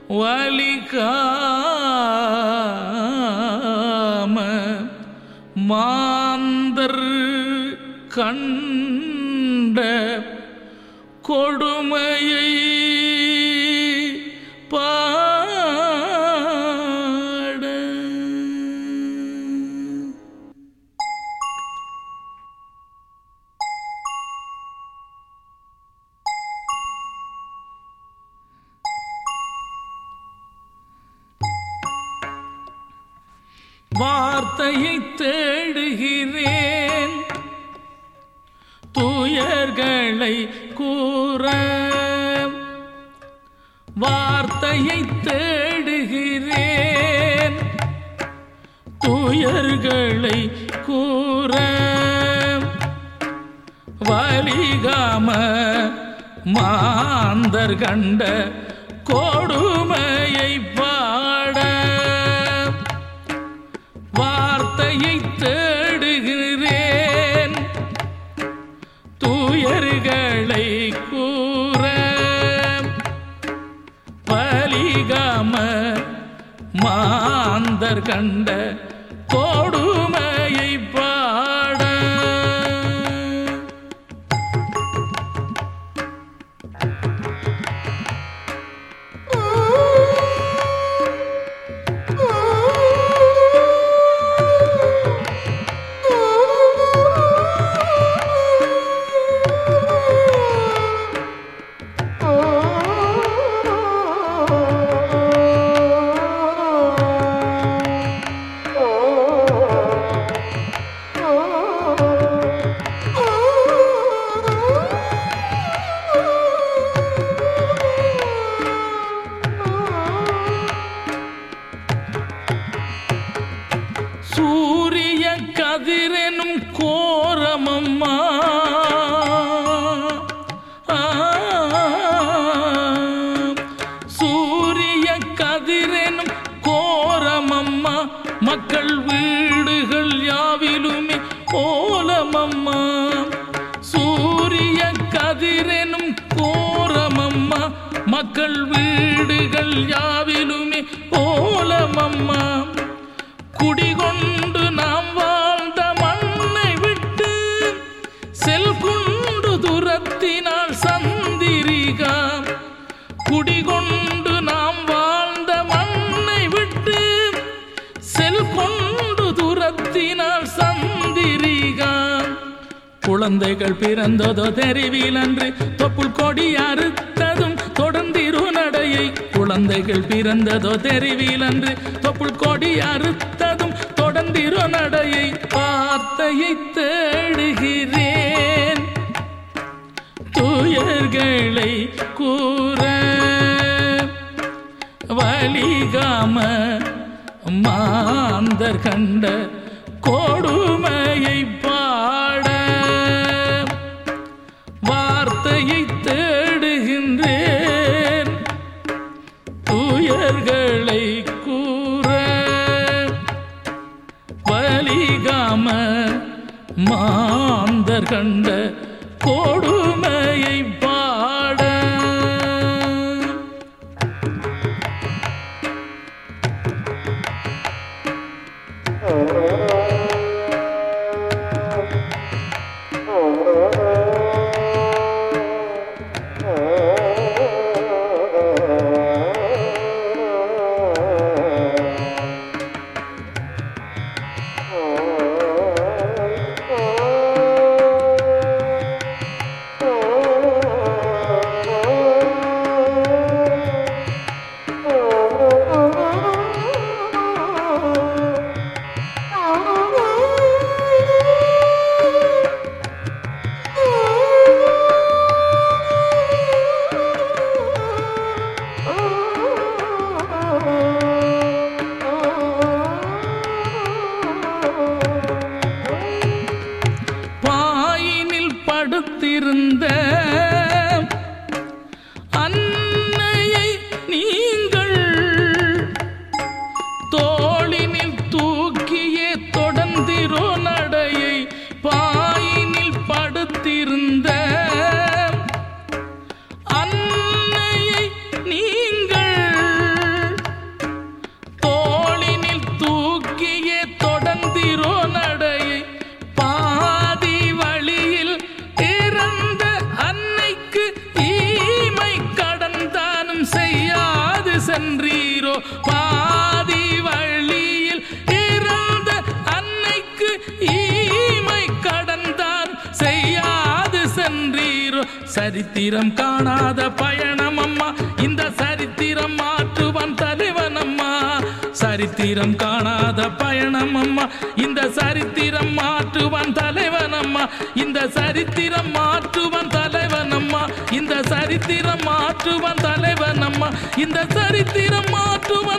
வலிகாம மாந்தர் கண்ட கொடுமையை பாட வார்த்தையை தேடுகிறேன் துயர்களை கூற வார்த்தையை தேடுகிறேன் துயர்களை கூற வலிகாம மாந்தர் கண்ட கொடுமையை பாட வார்த்தையை தேடுகிறேன் தூயர்களை கூற பலிகாம மாந்தர் கண்ட கொடுமையை பாட சூரிய கதிரெனும் கோரமம்மா ஆ, சூரிய கதிரெனும் கோரமம்மா மக்கள் வீடுகள் யாவிலுமே ஓலமம்மா சூரிய கதிரெனும் கோரமம்மா மக்கள் வீடுகள் யாவிலுமே ஓலமம்மா குடிகொண்டு நாம் வாழ்ந்த மண்ணை விட்டு செல் கொண்டு துரத்தினால் சந்திரிகா குடிகொண்டு நாம் வாழ்ந்த மண்ணை விட்டு செல் கொண்டு துரத்தினால் சந்திரிகா குழந்தைகள் பிறந்ததோ தெருவில் அன்று தொப்புள் கொடி அறுத்ததும் தொடர்ந்திரு நடையை குழந்தைகள் பிறந்ததோ தெருவில் அன்று தொப்புள் கொடி அறுத்ததும் தொடர்ந்திரு நடையை வார்த்தையை தேடுகிறேன் துயர்களை கூற வலிகாம மாந்தர் கண்ட கொடுமையை பாட வார்த்தையை தேடுகின்றேன் துயர்களை கூற வலிகாம மாந்தர் கண்ட கொடுமையை பாட சென்றீரோ பாதி வழியில் இருந்த அன்னைக்கு ஈமை கடந்தார் செய்யாது சென்றீரோ சரித்திரம் காணாத பயணம் அம்மா இந்த சரித்திரம் மாற்றுவன் தலைவன் அம்மா சரித்திரம் காணாத பயணம் அம்மா இந்த சரித்திரம் மாற்றுவன் தலைவன் அம்மா இந்த சரித்திரம் மாற்றுவன் தலைவன் அம்மா இந்த சரித்திரம் மாற்றுவன் தலைவன் அம்மா இந்த சரித்திரம் மாற்றுவன்